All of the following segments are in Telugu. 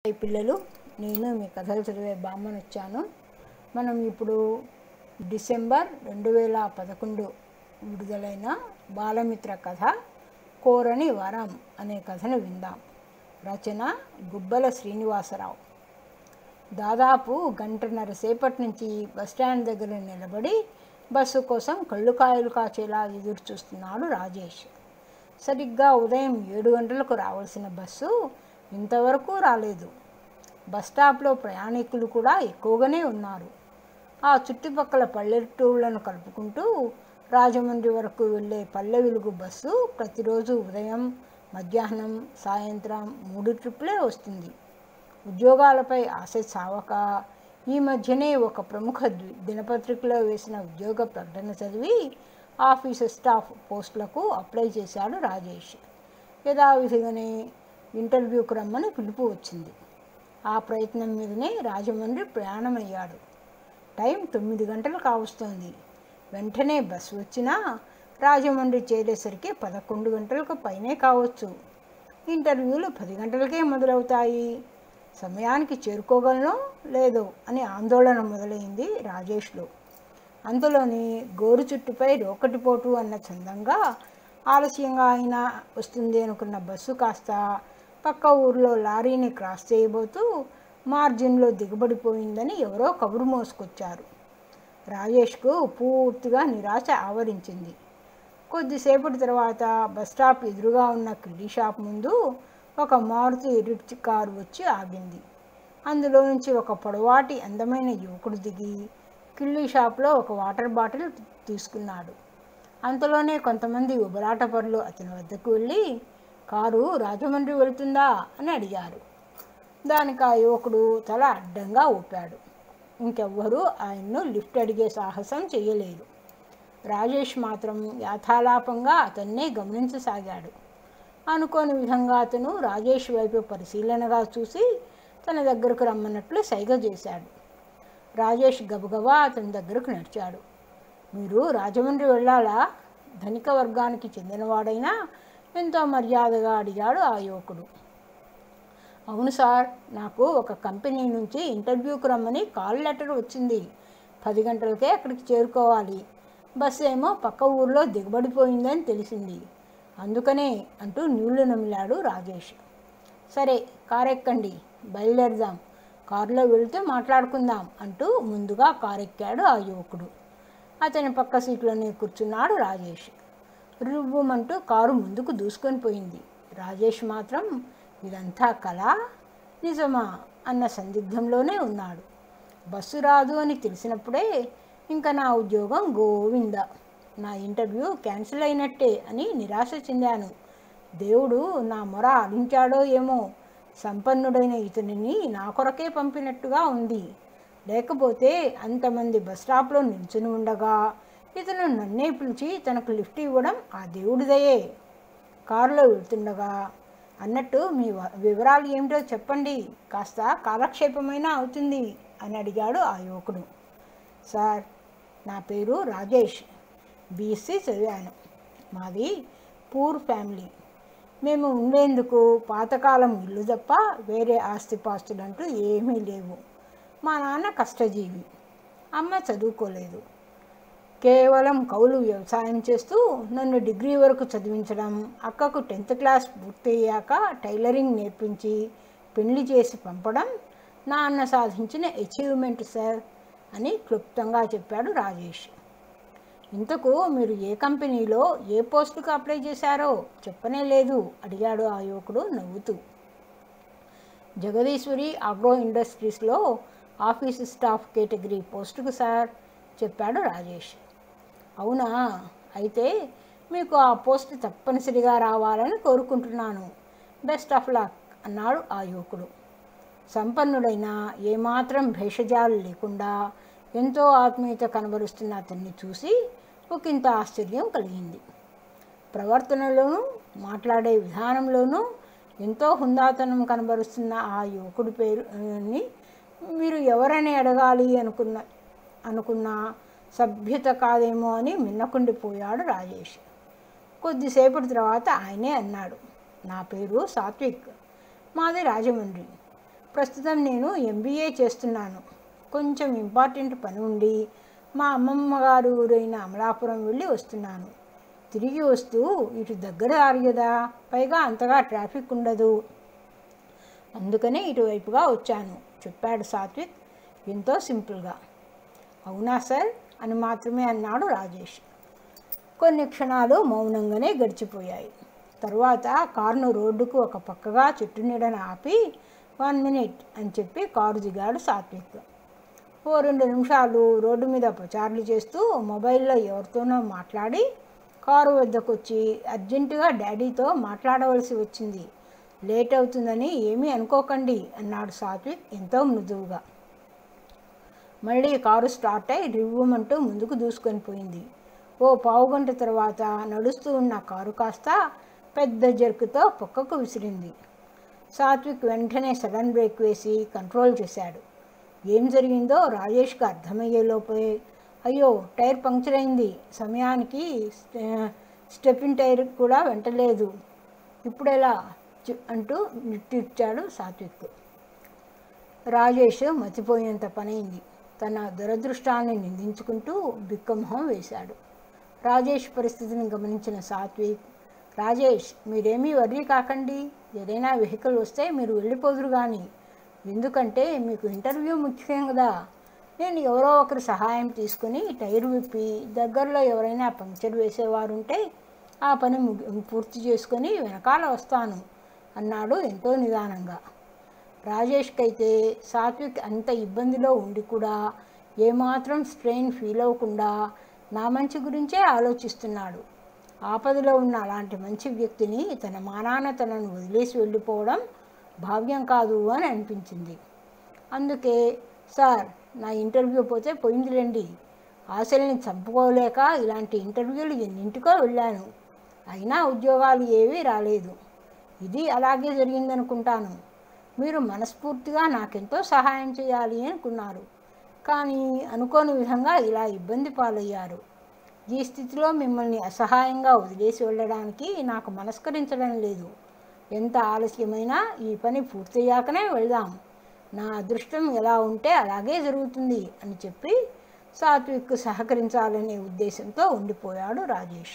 హాయ్ పిల్లలు నేను మీ కథలు చదివే బామ్మను వచ్చాను మనం ఇప్పుడు డిసెంబర్ రెండు వేల పదకొండు విడుదలైన బాలమిత్ర కథ కోరని వరం అనే కథను విందాం రచన గుబ్బల శ్రీనివాసరావు దాదాపు గంటన్నర సేపటి నుంచి బస్టాండ్ దగ్గర నిలబడి బస్సు కోసం కళ్ళు కాయలు కాచేలా ఎదురు చూస్తున్నాడు రాజేష్ సరిగ్గా ఉదయం ఏడు గంటలకు రావాల్సిన బస్సు ఇంతవరకు రాలేదు బస్ స్టాప్లో ప్రయాణికులు కూడా ఎక్కువగానే ఉన్నారు ఆ చుట్టుపక్కల పల్లెటూళ్ళను కలుపుకుంటూ రాజమండ్రి వరకు వెళ్ళే పల్లె వెలుగు బస్సు ప్రతిరోజు ఉదయం మధ్యాహ్నం సాయంత్రం మూడు ట్రిప్పులే వస్తుంది ఉద్యోగాలపై ఆశ చావక ఈ మధ్యనే ఒక ప్రముఖ ది- దినపత్రికలో వేసిన ఉద్యోగ ప్రకటన చదివి ఆఫీసు స్టాఫ్ పోస్టులకు అప్లై చేశాడు రాజేష్ యథావిధిగానే ఇంటర్వ్యూకి రమ్మని పిలుపు వచ్చింది ఆ ప్రయత్నం మీదనే రాజమండ్రి ప్రయాణమయ్యాడు టైం తొమ్మిది గంటలు కావస్తోంది వెంటనే బస్సు వచ్చినా రాజమండ్రి చేరేసరికి పదకొండు గంటలకు పైనే కావచ్చు ఇంటర్వ్యూలు పది గంటలకే మొదలవుతాయి సమయానికి చేరుకోగలనో లేదో అనే ఆందోళన మొదలైంది రాజేష్లో అంతలోని గోరు చుట్టుపై రోకటిపోటు అన్న చందంగా ఆలస్యంగా అయినా వస్తుంది అనుకున్న బస్సు కాస్త పక్క ఊర్లో లారీని క్రాస్ చేయబోతూ మార్జిన్లో దిగబడిపోయిందని ఎవరో కబురు మోసుకొచ్చారు రాజేష్కు పూర్తిగా నిరాశ ఆవరించింది కొద్దిసేపటి తర్వాత బస్ స్టాప్ ఎదురుగా ఉన్న కిడ్డీ షాప్ ముందు ఒక మారుతి రిచ్ కారు వచ్చి ఆగింది అందులో నుంచి ఒక పొడవాటి అందమైన యువకుడు దిగి కిళ్ళీ షాప్లో ఒక వాటర్ బాటిల్ తీసుకున్నాడు అంతలోనే కొంతమంది ఉబలాటపరులు అతని వద్దకు వెళ్ళి కారు రాజమండ్రి వెళుతుందా అని అడిగారు దానికి ఆ యువకుడు తల అడ్డంగా ఊపాడు ఇంకెవ్వరూ ఆయన్ను లిఫ్ట్ అడిగే సాహసం చేయలేదు రాజేష్ మాత్రం యాథాలాపంగా అతన్నే గమనించసాగాడు అనుకోని విధంగా అతను రాజేష్ వైపు పరిశీలనగా చూసి తన దగ్గరకు రమ్మన్నట్లు సైగ చేశాడు రాజేష్ గబగబా అతని దగ్గరకు నడిచాడు మీరు రాజమండ్రి వెళ్ళాలా ధనిక వర్గానికి చెందినవాడైనా ఎంతో మర్యాదగా అడిగాడు ఆ యువకుడు అవును సార్ నాకు ఒక కంపెనీ నుంచి ఇంటర్వ్యూకి రమ్మని కాల్ లెటర్ వచ్చింది పది గంటలకే అక్కడికి చేరుకోవాలి బస్సు ఏమో పక్క ఊర్లో దిగబడిపోయిందని తెలిసింది అందుకనే అంటూ నీళ్లు నమిలాడు రాజేష్ సరే కారెక్కండి బయలుదేరదాం కారులో వెళితే మాట్లాడుకుందాం అంటూ ముందుగా కారెక్కాడు ఆ యువకుడు అతని పక్క సీట్లోనే కూర్చున్నాడు రాజేష్ రువ్వుమంటూ కారు ముందుకు దూసుకొని పోయింది రాజేష్ మాత్రం ఇదంతా కళ నిజమా అన్న సందిగ్ధంలోనే ఉన్నాడు బస్సు రాదు అని తెలిసినప్పుడే ఇంకా నా ఉద్యోగం గోవింద నా ఇంటర్వ్యూ క్యాన్సిల్ అయినట్టే అని నిరాశ చెందాను దేవుడు నా మొర ఆలించాడో ఏమో సంపన్నుడైన ఇతనిని నా కొరకే పంపినట్టుగా ఉంది లేకపోతే అంతమంది బస్ స్టాప్లో నిల్చుని ఉండగా ఇతను నన్నే పిలిచి తనకు లిఫ్ట్ ఇవ్వడం ఆ దేవుడిదయే కారులో వెళ్తుండగా అన్నట్టు మీ వ- వివరాలు ఏమిటో చెప్పండి కాస్త కాలక్షేపమైనా అవుతుంది అని అడిగాడు ఆ యువకుడు సార్ నా పేరు రాజేష్ బీఎస్సీ చదివాను మాది పూర్ ఫ్యామిలీ మేము ఉండేందుకు పాతకాలం ఇల్లు తప్ప వేరే ఆస్తిపాస్తులు అంటూ ఏమీ లేవు మా నాన్న కష్టజీవి అమ్మ చదువుకోలేదు కేవలం కౌలు వ్యవసాయం చేస్తూ నన్ను డిగ్రీ వరకు చదివించడం అక్కకు టెన్త్ క్లాస్ పూర్తయ్యాక టైలరింగ్ నేర్పించి పెళ్లి చేసి పంపడం నాన్న సాధించిన అచీవ్మెంట్ సార్ అని క్లుప్తంగా చెప్పాడు రాజేష్ ఇంతకు మీరు ఏ కంపెనీలో ఏ పోస్టుకు అప్లై చేశారో చెప్పనే లేదు అడిగాడు ఆ యువకుడు నవ్వుతూ జగదీశ్వరి అగ్రో ఇండస్ట్రీస్లో ఆఫీస్ స్టాఫ్ కేటగిరీ పోస్టుకు సార్ చెప్పాడు రాజేష్ అవునా అయితే మీకు ఆ పోస్ట్ తప్పనిసరిగా రావాలని కోరుకుంటున్నాను బెస్ట్ ఆఫ్ లక్ అన్నాడు ఆ యువకుడు సంపన్నుడైన ఏమాత్రం భేషజాలు లేకుండా ఎంతో ఆత్మీయత కనబరుస్తున్న అతన్ని చూసి ఒకంత ఆశ్చర్యం కలిగింది ప్రవర్తనలోనూ మాట్లాడే విధానంలోనూ ఎంతో హుందాతనం కనబరుస్తున్న ఆ యువకుడి పేరు ని మీరు ఎవరని అడగాలి అనుకున్న అనుకున్న సభ్యత కాదేమో అని మిన్నకుండిపోయాడు రాజేష్ కొద్దిసేపటి తర్వాత ఆయనే అన్నాడు నా పేరు సాత్విక్ మాది రాజమండ్రి ప్రస్తుతం నేను ఎంబీఏ చేస్తున్నాను కొంచెం ఇంపార్టెంట్ పని ఉండి మా అమ్మమ్మ గారు ఊరైన అమలాపురం వెళ్ళి వస్తున్నాను తిరిగి వస్తూ ఇటు దగ్గర దారి కదా పైగా అంతగా ట్రాఫిక్ ఉండదు అందుకనే ఇటువైపుగా వచ్చాను చెప్పాడు సాత్విక్ ఎంతో సింపుల్గా అవునా సార్ అని మాత్రమే అన్నాడు రాజేష్ కొన్ని క్షణాలు మౌనంగానే గడిచిపోయాయి తరువాత కారును రోడ్డుకు ఒక పక్కగా చెట్టు నీడన ఆపి వన్ మినిట్ అని చెప్పి కారు దిగాడు సాత్విక్ ఓ రెండు నిమిషాలు రోడ్డు మీద పచారులు చేస్తూ మొబైల్లో ఎవరితోనో మాట్లాడి కారు వద్దకు వచ్చి అర్జెంటుగా డాడీతో మాట్లాడవలసి వచ్చింది లేట్ అవుతుందని ఏమీ అనుకోకండి అన్నాడు సాత్విక్ ఎంతో మృదువుగా మళ్ళీ కారు స్టార్ట్ అయి రివ్వమంటూ ముందుకు దూసుకొని పోయింది ఓ పావుగంట తర్వాత నడుస్తూ ఉన్న కారు కాస్త పెద్ద జర్కుతో పక్కకు విసిరింది సాత్విక్ వెంటనే సడన్ బ్రేక్ వేసి కంట్రోల్ చేశాడు ఏం జరిగిందో రాజేష్కి అర్థమయ్యేలోపే అయ్యో టైర్ పంక్చర్ అయింది సమయానికి స్టెపిన్ టైర్ కూడా వెంటలేదు ఇప్పుడెలా చి- అంటూ నిట్టూర్చాడు సాత్విక్ రాజేష్ మతిపోయేంత పనైంది తన దురదృష్టాన్ని నిందించుకుంటూ బిక్కమొహం వేశాడు రాజేష్ పరిస్థితిని గమనించిన సాత్విక్ రాజేష్ మీరేమీ వర్రీ కాకండి ఏదైనా వెహికల్ వస్తే మీరు వెళ్ళిపోదురు కానీ ఎందుకంటే మీకు ఇంటర్వ్యూ ముఖ్యం కదా నేను ఎవరో ఒకరి సహాయం తీసుకుని టైర్ విప్పి దగ్గరలో ఎవరైనా పంక్చర్ వేసేవారు ఉంటే ఆ పని ముగి- పూర్తి చేసుకొని వెనకాల వస్తాను అన్నాడు ఎంతో నిదానంగా రాజేష్కి అయితే సాత్విక్ అంత ఇబ్బందిలో ఉండి కూడా ఏమాత్రం స్ట్రెయిన్ ఫీల్ అవ్వకుండా నా మంచి గురించే ఆలోచిస్తున్నాడు ఆపదలో ఉన్న అలాంటి మంచి వ్యక్తిని తన మానాన తనను వదిలేసి వెళ్ళిపోవడం భావ్యం కాదు అని అనిపించింది అందుకే సార్ నా ఇంటర్వ్యూ పోతే పోయిందిలేండి ఆశల్ని చంపుకోలేక ఇలాంటి ఇంటర్వ్యూలు ఎన్నింటికో వెళ్ళాను అయినా ఉద్యోగాలు ఏవీ రాలేదు ఇది అలాగే జరిగిందనుకుంటాను మీరు మనస్ఫూర్తిగా నాకెంతో సహాయం చేయాలి అనుకున్నారు కానీ అనుకోని విధంగా ఇలా ఇబ్బంది పాలయ్యారు ఈ స్థితిలో మిమ్మల్ని అసహాయంగా వదిలేసి వెళ్ళడానికి నాకు మనస్కరించడం లేదు ఎంత ఆలస్యమైనా ఈ పని పూర్తయ్యాకనే వెళ్దాం నా అదృష్టం ఎలా ఉంటే అలాగే జరుగుతుంది అని చెప్పి సాత్విక్ సహకరించాలనే ఉద్దేశంతో ఉండిపోయాడు రాజేష్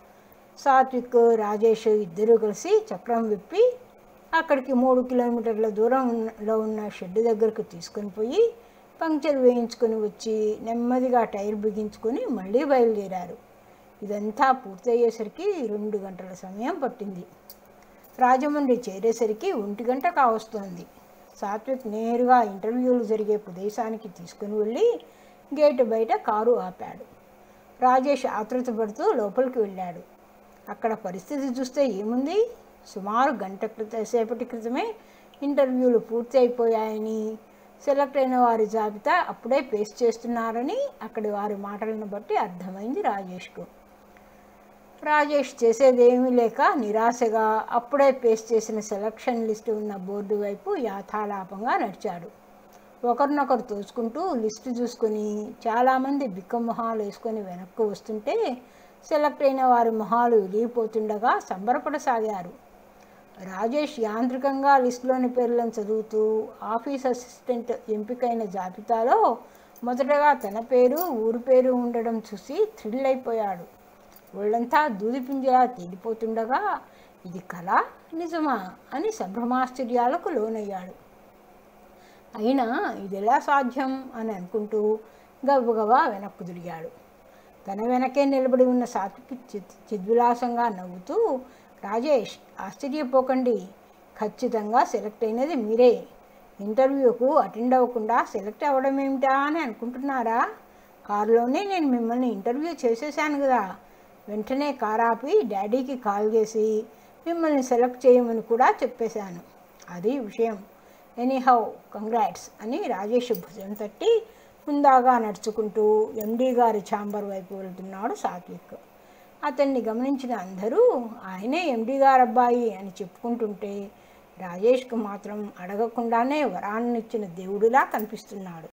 సాత్విక్ రాజేష్ ఇద్దరూ కలిసి చక్రం విప్పి అక్కడికి మూడు కిలోమీటర్ల దూరంలో ఉన్న షెడ్ దగ్గరకు తీసుకొని పోయి పంక్చర్ వేయించుకొని వచ్చి నెమ్మదిగా టైర్ బిగించుకొని మళ్ళీ బయలుదేరారు ఇదంతా పూర్తయ్యేసరికి రెండు గంటల సమయం పట్టింది రాజమండ్రి చేరేసరికి ఒంటి గంట కావస్తోంది సాత్విక్ నేరుగా ఇంటర్వ్యూలు జరిగే ప్రదేశానికి తీసుకుని వెళ్ళి గేటు బయట కారు ఆపాడు రాజేష్ ఆతృత పడుతూ లోపలికి వెళ్ళాడు అక్కడ పరిస్థితి చూస్తే ఏముంది సుమారు గంట క్రిత సేపటి క్రితమే ఇంటర్వ్యూలు పూర్తి అయిపోయాయని సెలెక్ట్ అయిన వారి జాబితా అప్పుడే పేస్ట్ చేస్తున్నారని అక్కడి వారి మాటలను బట్టి అర్థమైంది రాజేష్కు రాజేష్ చేసేదేమీ లేక నిరాశగా అప్పుడే పేస్ట్ చేసిన సెలక్షన్ లిస్టు ఉన్న బోర్డు వైపు యాథాలాపంగా నడిచాడు ఒకరినొకరు తోచుకుంటూ లిస్టు చూసుకొని చాలామంది బిక్క మొహాలు వేసుకొని వెనక్కు వస్తుంటే సెలెక్ట్ అయిన వారి మొహాలు వెలిగిపోతుండగా సంబరపడసాగారు రాజేష్ యాంత్రికంగా లిస్టులోని పేర్లను చదువుతూ ఆఫీస్ అసిస్టెంట్ ఎంపికైన జాబితాలో మొదటగా తన పేరు ఊరి పేరు ఉండడం చూసి థ్రిల్ అయిపోయాడు ఒళ్ళంతా దూదిపింజలా తేలిపోతుండగా ఇది కళ నిజమా అని సంభ్రమాశ్చర్యాలకు లోనయ్యాడు అయినా ఇది ఎలా సాధ్యం అని అనుకుంటూ గబగబా వెనక్కు తిరిగాడు తన వెనకే నిలబడి ఉన్న సాత్వికి చిద్ చిద్విలాసంగా నవ్వుతూ రాజేష్ ఆశ్చర్యపోకండి ఖచ్చితంగా సెలెక్ట్ అయినది మీరే ఇంటర్వ్యూకు అటెండ్ అవ్వకుండా సెలెక్ట్ అవ్వడం ఏమిటా అని అనుకుంటున్నారా కారులోనే నేను మిమ్మల్ని ఇంటర్వ్యూ చేసేసాను కదా వెంటనే కార్ ఆపి డాడీకి కాల్ చేసి మిమ్మల్ని సెలెక్ట్ చేయమని కూడా చెప్పేశాను అది విషయం ఎనీహౌ కంగ్రాట్స్ అని రాజేష్ భుజం తట్టి ముందాగా నడుచుకుంటూ ఎండీ గారి ఛాంబర్ వైపు వెళ్తున్నాడు సాత్విక్ అతన్ని గమనించిన అందరూ ఆయనే ఎండీ గారు అబ్బాయి అని చెప్పుకుంటుంటే రాజేష్కు మాత్రం అడగకుండానే వరాన్నిచ్చిన దేవుడిలా కనిపిస్తున్నాడు